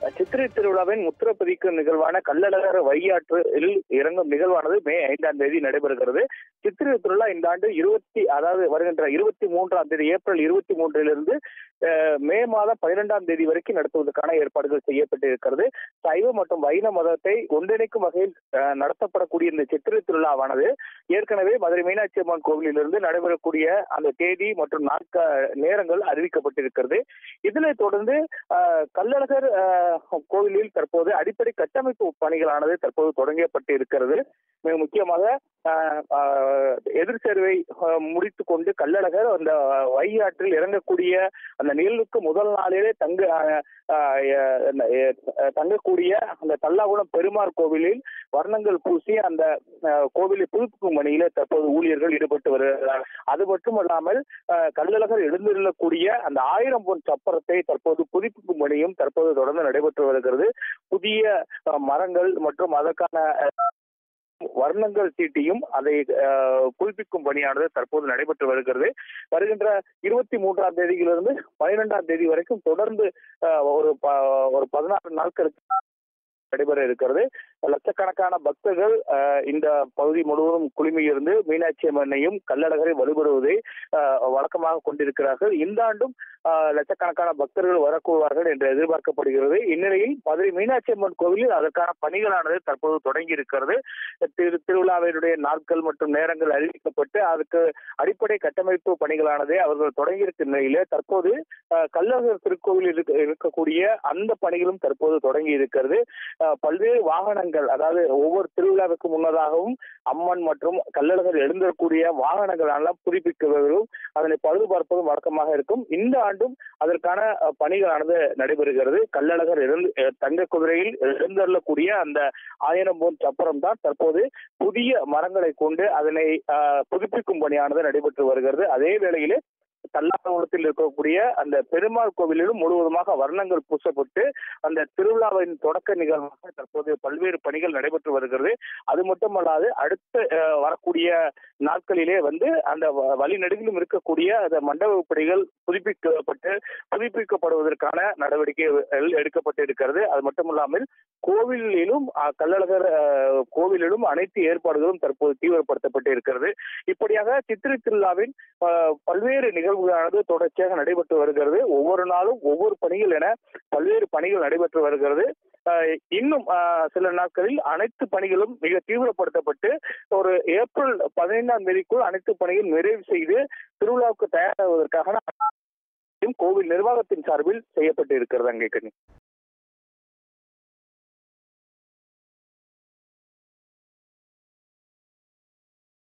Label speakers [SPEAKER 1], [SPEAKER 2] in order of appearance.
[SPEAKER 1] சித்திரை திருவிழாவின் முத்திரப்பதிக்கும் நிகழ்வான கள்ளழகர் வையாற்றில் இறங்கும் நிகழ்வானது மே ஐந்தாம் தேதி நடைபெறுகிறது சித்திரை திருவிழா இந்த ஆண்டு இருபத்தி அதாவது வருகின்ற இருபத்தி மூன்றாம் தேதி ஏப்ரல் இருபத்தி மூன்றிலிருந்து அஹ், மே மாதம் பதினெண்டாம் தேதி வரைக்கும் நடத்துவதற்கான ஏற்பாடுகள் செய்யப்பட்டு இருக்கிறது சைவ மற்றும் வைண மதத்தை ஒன்றிணைக்கும் வகையில் அஹ், நடத்தப்படக்கூடிய இந்த சித்திரை திருவிழாவானது ஏற்கனவே மதுரை மீனாட்சி அம்மன் கோவிலிலிருந்து நடைபெறக்கூடிய அந்த தேதி மற்றும் நாட்க நேரங்கள் அறிவிக்கப்பட்டிருக்கிறது இதனைத் தொடர்ந்து அஹ், கள்ளழகர் அஹ், கோவிலில் தற்போது அடிப்படை கட்டமைப்பு பணிகளானது தற்போது தொடங்கப்பட்டு இருக்கிறது மிக முக்கியமாக அஹ், அஹ், எதிர் சேர்வை முடித்து கொண்டு கள்ளழகர் அந்த வையாற்றில் இறங்கக்கூடிய அந்த நிகழ்வுக்கு முதல் நாளிலே தங்க அஹ், அஹ், அஹ், தங்கக்கூடிய அந்த தல்லாகுளம் பெருமாள் கோவிலில் வர்ணங்கள் பூசி அந்த அஹ், கோவிலை புதுப்பிக்கும் பணியிலே தற்போது ஊழியர்கள் ஈடுபட்டு வருகிறார் அது மட்டுமல்லாமல் அஹ், கள்ளழகர் எழுந்திருக்கக்கூடிய அந்த ஆயிரம் பொன் சப்பரத்தை தற்போது புதுப்பிக்கும் பணியும் தற்போது தொடர்ந்து நடைபெற்று வருகிறது புதிய அஹ், மரங்கள் மற்றும் அதற்கான அஹ், வர்ணங்கள் தீட்டியும் அதை அஹ், புதுப்பிக்கும் பணியானது தற்போது நடைபெற்று வருகிறது வருகின்ற இருபத்தி மூன்றாம் தேதியிலிருந்து பனிரெண்டாம் தேதி வரைக்கும் தொடர்ந்து அஹ், ஒரு ப- ஒரு பதினாறு நாட்களுக்கு நடைபெற இருக்கிறது லட்சக்கணக்கான பக்தர்கள் அஹ், இந்த பகுதி முழுவதும் குழுமியிருந்து மீனாட்சி அம்மனையும் கள்ளழகரை வழிபடுவதை அஹ், வழக்கமாக கொண்டிருக்கிறார்கள் இந்த ஆண்டும் அஹ், லட்சக்கணக்கான பக்தர்கள் வரக்கூடுவார்கள் என்று எதிர்பார்க்கப்படுகிறது இந்நிலையில் மதுரை மீனாட்சி அம்மன் கோவிலில் அதற்கான பணிகளானது தற்போது தொடங்கி இருக்கிறது திரு திருவிழாவினுடைய நாட்கள் மற்றும் நேரங்கள் அறிவிக்கப்பட்டு அதுக்கு அடிப்படை கட்டமைப்பு பணிகளானது அவர்கள் தொடங்கியிருக்கும் நிலையிலே தற்போது அஹ், கள்ளழகர் திருக்கோவில் இருக்க- இருக்கக்கூடிய அந்த பணிகளும் தற்போது தொடங்கி இருக்கிறது அஹ், பல்வேறு வாகனங்கள் அதாவது ஒவ்வொரு திருவிழாவுக்கு முன்னதாகவும் அம்மன் மற்றும் கள்ளழகர் எழுந்திருக்கக்கூடிய வாகனங்கள் எல்லாம் புதுப்பிக்கிறதும் அதனை பழுது பார்ப்பதும் வழக்கமாக இருக்கும் இந்த ஆண்டும் அதற்கான அஹ், பணிகளானது நடைபெறுகிறது கள்ளழகர் எழுந்து அஹ், தங்க குதிரையில் எழுந்தருளக்கூடிய அந்த ஆயிரம் போன் சப்பரம் தான் தற்போது புதிய மரங்களை கொண்டு அதனை அஹ், புதுப்பிக்கும் பணியானது நடைபெற்று வருகிறது அதே வேளையிலே தல்லாகுளத்தில் இருக்கக்கூடிய அந்த பெருமாள் கோவிலிலும் முழுவதுமாக வர்ணங்கள் பூசப்பட்டு அந்த திருவிழாவின் தொடக்க நிகழ்வாக தற்போது பல்வேறு பணிகள் நடைபெற்று வருகிறது அது மட்டுமல்லாது அடுத்த அஹ், வரக்கூடிய நாட்களிலே வந்து அந்த வ- வழி நெடுகிலும் இருக்கக்கூடிய அந்த மண்டப பணிகள் புதுப்பிக்கப்பட்டு புதுப்பிக்கப்படுவதற்கான நடவடிக்கைகள் எடுக்கப்பட்டு இருக்கிறது அது மட்டுமல்லாமல் கோவிலிலும் அஹ், கள்ளழகர் அஹ், கோவிலிலும் அனைத்து ஏற்பாடுகளும் தற்போது தீவிரப்படுத்தப்பட்டு இருக்கிறது இப்படியாக சித்திரை திருவிழாவின் அஹ், பல்வேறு நிகழ்வுகளானது தொடர்ச்சியாக நடைபெற்று வருகிறது ஒவ்வொரு நாளும் ஒவ்வொரு பணிகள் என பல்வேறு பணிகள் நடைபெற்று வருகிறது அஹ், இன்னும் அஹ், சில நாட்களில் அனைத்து பணிகளும் மிக தீவிரப்படுத்தப்பட்டு ஒரு ஏப்ரல் பதினைந்தாம் தேதிக்குள் அனைத்து பணிகளும் நிறைவு செய்து திருவிழாவுக்கு தயாராகுவதற்காக கோவில் நிர்வாகத்தின் சார்பில் செய்யப்பட்டு இருக்கிறது அங்கே கண்ணி